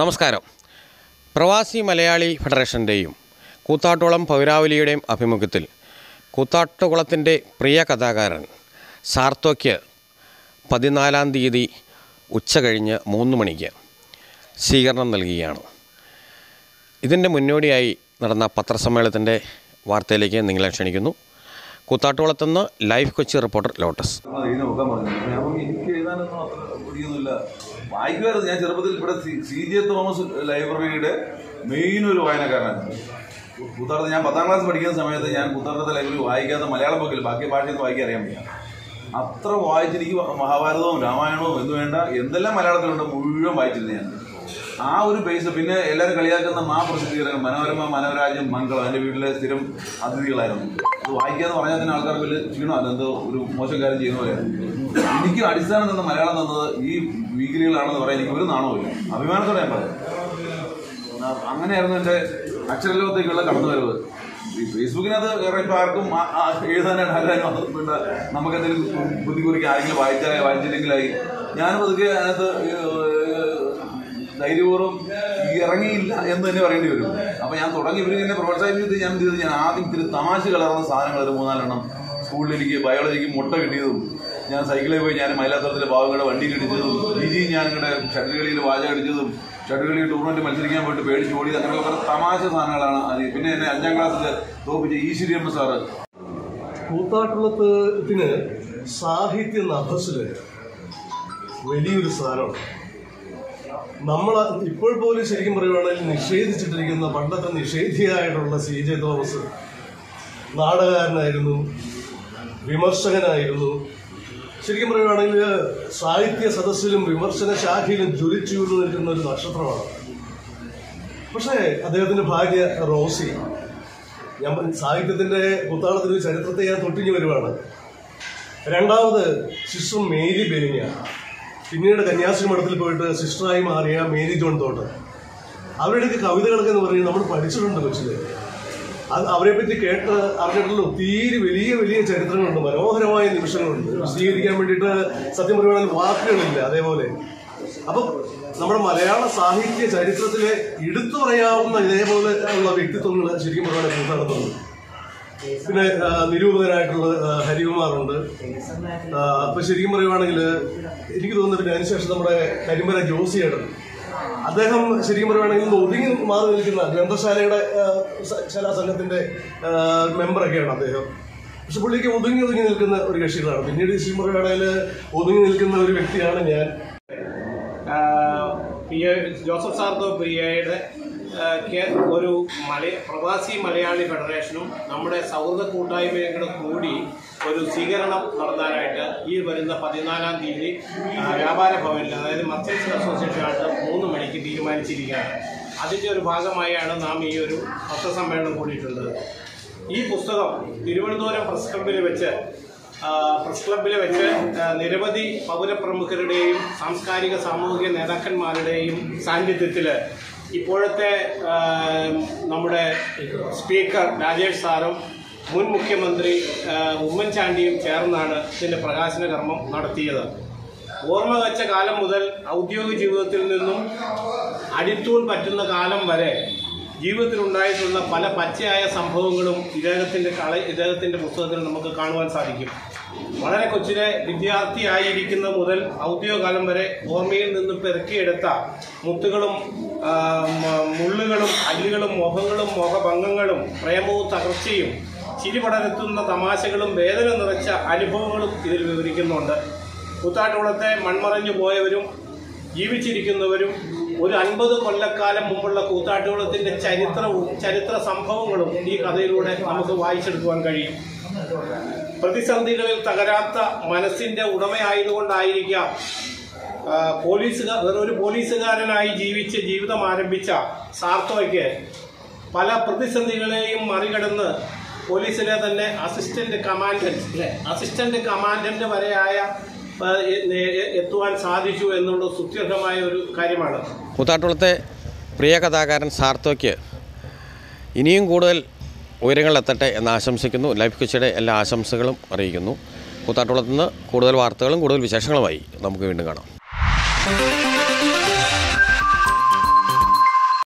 നമസ്കാരം പ്രവാസി മലയാളി ഫെഡറേഷൻ്റെയും കൂത്താട്ടോളം പൗരാവലിയുടെയും ആഭിമുഖ്യത്തിൽ കൂത്താട്ടുകുളത്തിൻ്റെ പ്രിയ കഥാകാരൻ സാർത്തോയ്ക്ക് പതിനാലാം തീയതി ഉച്ച കഴിഞ്ഞ് മൂന്ന് മണിക്ക് സ്വീകരണം നൽകുകയാണ് ഇതിൻ്റെ മുന്നോടിയായി നടന്ന പത്രസമ്മേളനത്തിൻ്റെ വാർത്തയിലേക്ക് നിങ്ങളെ ക്ഷണിക്കുന്നു കൂത്താട്ടുകുളത്തുനിന്ന് ലൈവ് കൊച്ചി റിപ്പോർട്ടർ ലോട്ടസ് അത് എഴുതി നോക്കാൻ പറഞ്ഞു അപ്പൊ ഞാൻ പറഞ്ഞു, എനിക്ക് എഴുതാനൊന്നും അത്ര പിടിയൊന്നുമില്ല വായിക്കുമായിരുന്നു ഞാൻ ചെറുപ്പത്തിൽ ഇവിടെ സി- സി ജെ തോമസ് ലൈബ്രറിയുടെ മെയിൻ ഒരു വായനക്കാരനാണ് കൂത്താടത്ത് ഞാൻ പത്താം ക്ലാസ് പഠിക്കുന്ന സമയത്ത് ഞാൻ കൂത്താടത്തെ ലൈബ്രറി വായിക്കാത്ത മലയാളം ബുക്കിൽ ബാക്കി ഭാഷയൊന്നും വായിക്കാൻ അറിയാൻ വയ്യ അത്ര വായിച്ചിരിക്കും മഹാഭാരതവും രാമായണവും എന്ന് വേണ്ട എന്തെല്ലാം മലയാളത്തിലുണ്ട് മുഴുവൻ വായിച്ചിരുന്നു ഞാൻ ആ ഒരു ബേസ് പിന്നെ എല്ലാവരും കളിയാക്കുന്ന മാ പ്രസിദ്ധീകരണം മനോരമ മനോരാജ്യം മംഗളം എൻ്റെ വീട്ടിലെ സ്ഥിരം അതിഥികളായിരുന്നു അത് വായിക്കാന്ന് പറഞ്ഞാൽ തന്നെ ആൾക്കാർക്ക് വലിയ ക്ഷീണം അതെന്തോ ഒരു മോശം കാര്യം ചെയ്യുന്ന പോലെയാണ് എനിക്ക് അടിസ്ഥാനം തന്ന മലയാളം തന്നത് ഈ വീക്കിലികളാണെന്ന് പറയാൻ എനിക്ക് ഒരു നാണവുമില്ല അഭിമാനത്തോടെ ഞാൻ പറയാം ആ, അങ്ങനെയായിരുന്നു എൻ്റെ അക്ഷരലോകത്തേക്കുള്ള കടന്നുവരവ് ഈ ഫേസ്ബുക്കിനകത്ത് വേറെ ഇപ്പം ആർക്കും ആ- ആ എഴുതാനായിട്ട് ആരാനും പിന്നെ നമുക്ക് എന്തെങ്കിലും ബുദ്ധി കുറിക്കാൻ ആരെങ്കിലും വായിച്ചാലായി വായിച്ചില്ലെങ്കിലായി ഞാൻ പതുക്കെ അതിനകത്ത് ഏഹ്, ധൈര്യപൂർവ്വം ഇറങ്ങിയില്ല എന്ന് തന്നെ പറയേണ്ടി വരും അപ്പൊ ഞാൻ തുടങ്ങി ഇവർ എന്നെ പ്രോത്സാഹിപ്പിച്ചത് ഞാൻ എന്ത് ചെയ്തു ഞാൻ ആദ്യം ഇത്തിരി തമാശ കലർന്ന സാധനങ്ങൾ ഒരു മൂന്നാലെണ്ണം സ്കൂളിൽ എനിക്ക് ബയോളജിക്ക് മുട്ട കിട്ടിയതും ഞാൻ സൈക്കിളിൽ പോയി ഞാൻ മൈലാത്തരത്തിലെ ഭാഗങ്ങളുടെ വണ്ടി ഇടിച്ചതും ജിജി ഞാൻ ഇങ്ങടെ ഷട്ടിലുകളിയിൽ വാച അടിച്ചതും ഷട്ടിലുകളിൽ ടൂർണമെന്റ് മത്സരിക്കാൻ പോയിട്ട് പേടിച്ച് ഓടിയത് അങ്ങനെയുള്ള കുറെ തമാശ സാധനങ്ങളാണ് അത് പിന്നെ എന്നെ അഞ്ചാം ക്ലാസ്സിൽ തോപ്പിച്ച ഈശ്വരിയമ്മ സാറ് കൂത്താട്ടുളത്തിന് സാഹിത്യ നഭസില് വലിയൊരു സ്ഥാനമാണ് നമ്മൾ ഇപ്പോൾ പോലും ശരിക്കും പറയുവാണെങ്കിൽ നിഷേധിച്ചിട്ടിരിക്കുന്ന പണ്ടത്തെ നിഷേധിയായിട്ടുള്ള സി ജെ തോമസ് നാടകകാരനായിരുന്നു വിമർശകനായിരുന്നു ശരിക്കും പറയുവാണെങ്കിൽ സാഹിത്യ സദസ്സിലും വിമർശന ശാഖയിലും ജ്വലിച്ചു നിൽക്കുന്ന ഒരു നക്ഷത്രമാണ് പക്ഷേ അദ്ദേഹത്തിന്റെ ഭാര്യ റോസി ഞാൻ പറഞ്ഞ സാഹിത്യത്തിന്റെ കുത്താളത്തിന്റെ ഒരു ചരിത്രത്തെ ഞാൻ തൊട്ടിഞ്ഞു വരുവാണ് രണ്ടാമത് സിസ്റ്റർ മേരി ബെനിയ പിന്നീട് കന്യാസ്ത്രീ മഠത്തിൽ പോയിട്ട് സിസ്റ്ററായി മാറിയ മേരി ജോൺ തോട്ട് അവരുടെയൊക്കെ കവിതകളൊക്കെ എന്ന് പറയുന്നത് നമ്മൾ പഠിച്ചിട്ടുണ്ട് കൊച്ചില് അത് അവരെ പറ്റി കേട്ട് അറിഞ്ഞിട്ടുള്ള ഒത്തിരി വലിയ വലിയ ചരിത്രങ്ങളുണ്ട് മനോഹരമായ നിമിഷങ്ങളുണ്ട് വിശദീകരിക്കാൻ വേണ്ടിയിട്ട് സത്യം പറയുകയാണെങ്കിൽ വാക്കുകളില്ല അതേപോലെ അപ്പം നമ്മുടെ മലയാള സാഹിത്യ ചരിത്രത്തിലെ എടുത്തു പറയാവുന്ന ഇതേപോലെ ഉള്ള വ്യക്തിത്വങ്ങൾ ശരിക്കും പറയുകയാണെങ്കിൽ കൂട്ടാടുന്നുണ്ട് പിന്നെ ആ, നിരൂപകനായിട്ടുള്ള ആ, ഹരികുമാറുണ്ട് ആ, അപ്പൊ ശരിക്കും പറയുവാണെങ്കിൽ എനിക്ക് തോന്നുന്നു പിന്നെ അതിനുശേഷം നമ്മുടെ കരിമല ജോസിയാണ് അദ്ദേഹം ശരിക്കും പറയുവാണെങ്കിൽ ഇന്ന് ഒതുങ്ങി മാറി നിൽക്കുന്ന ഗ്രന്ഥശാലയുടെ ആ, സ- ശാലാ സംഘത്തിന്റെ ആ, മെമ്പറൊക്കെയാണ് അദ്ദേഹം പക്ഷെ പുള്ളിക്ക് ഒതുങ്ങി ഒതുങ്ങി നിൽക്കുന്ന ഒരു കക്ഷികളാണ് പിന്നീട് ശരിക്കും പറയുവാണെങ്കിൽ ഒതുങ്ങി നിൽക്കുന്ന ഒരു വ്യക്തിയാണ് ഞാൻ ആഹ് പി എ ജോസഫ് സാർത്തോ പി എയുടെ ആഹ് കെ- ഒരു മല പ്രവാസി മലയാളി ഫെഡറേഷനും നമ്മുടെ സൗഹൃദ കൂട്ടായ്മയും കൂടെ കൂടി ഒരു സ്വീകരണം നടത്താനായിട്ട് ഈ വരുന്ന പതിനാലാം തീയതി ആഹ് വ്യാപാര ഭവനിൽ അതായത് മർച്ചൻസ് അസോസിയേഷനായിട്ട് മൂന്ന് മണിക്ക് തീരുമാനിച്ചിരിക്കുകയാണ് അതിൻ്റെ ഒരു ഭാഗമായാണ് നാം ഈ ഒരു പത്രസമ്മേളനം കൂടിയിട്ടുള്ളത് ഈ പുസ്തകം തിരുവനന്തപുരം പ്രസ് ക്ലബ്ബിൽ വെച്ച് ആ, പ്രസ് ക്ലബ്ബിൽ വെച്ച് ആ, നിരവധി പൗരപ്രമുഖരുടെയും സാംസ്കാരിക സാമൂഹിക നേതാക്കന്മാരുടെയും സാന്നിധ്യത്തിൽ ഇപ്പോഴത്തെ ആ, നമ്മുടെ സ്പീക്കർ രാജേഷ് സാറും മുൻ മുഖ്യമന്ത്രി ആ, ഉമ്മൻചാണ്ടിയും ചേർന്നാണ് ഇതിൻ്റെ പ്രകാശന കർമ്മം നടത്തിയത് ഓർമ്മ വെച്ച കാലം മുതൽ ഔദ്യോഗിക ജീവിതത്തിൽ നിന്നും അടിത്തൂൺ പറ്റുന്ന കാലം വരെ ജീവിതത്തിലുണ്ടായിട്ടുള്ള പല പച്ചയായ സംഭവങ്ങളും ഇദ്ദേഹത്തിൻ്റെ കള ഇദ്ദേഹത്തിൻ്റെ പുസ്തകത്തിൽ നമുക്ക് കാണുവാൻ സാധിക്കും വളരെ കൊച്ചിലെ വിദ്യാർത്ഥിയായിരിക്കുന്ന മുതൽ ഔദ്യോഗിക കാലം വരെ ഓർമ്മയിൽ നിന്നും പെറുക്കിയെടുത്ത മുത്തുകളും ആ, മ- മുള്ളുകളും അല്ലുകളും മോഹങ്ങളും മോഹഭംഗങ്ങളും പ്രേമവും തകർച്ചയും ചിരി പടർത്തുന്ന തമാശകളും വേദന നിറച്ച അനുഭവങ്ങളും ഇതിൽ വിവരിക്കുന്നുണ്ട് കൂത്താട്ടുകുളത്തെ മൺമറഞ്ഞു പോയവരും ജീവിച്ചിരിക്കുന്നവരും ഒരു അൻപത് കൊല്ലക്കാലം മുമ്പുള്ള കൂത്താട്ടുകുളത്തിന്റെ ചരിത്രവും ചരിത്ര സംഭവങ്ങളും ഈ കഥയിലൂടെ നമുക്ക് വായിച്ചെടുക്കുവാൻ കഴിയും പ്രതിസന്ധികളിൽ തകരാത്ത മനസ്സിന്റെ ഉടമയായതുകൊണ്ടായിരിക്കാം ആ, പോലീസുകാർ ഒരു പോലീസുകാരനായി ജീവിച്ച് ജീവിതം ആരംഭിച്ച സാർത്തോയ്ക്ക് പല പ്രതിസന്ധികളെയും മറികടന്ന് പോലീസിലെ തന്നെ അസിസ്റ്റന്റ് കമാൻഡന്റ് അല്ലെ അസിസ്റ്റന്റ് കമാൻഡന്റ് വരെയായ ആ, എ- എ- എത്തുവാൻ സാധിച്ചു എന്നുള്ളത് സുത്യർഹമായ ഒരു കാര്യമാണ് കൂത്താട്ടുകുളത്തെ പ്രിയ കഥാകാരൻ സാർത്തോയ്ക്ക് ഇനിയും കൂടുതൽ ഉയരങ്ങളിലെത്തട്ടെ എന്ന് ആശംസിക്കുന്നു ലൈഫ് കൊച്ചിയുടെ എല്ലാ ആശംസകളും അറിയിക്കുന്നു കൂത്താട്ടുകുളത്ത് നിന്ന് കൂടുതൽ വാർത്തകളും കൂടുതൽ വിശേഷങ്ങളുമായി നമുക്ക് വീണ്ടും കാണാം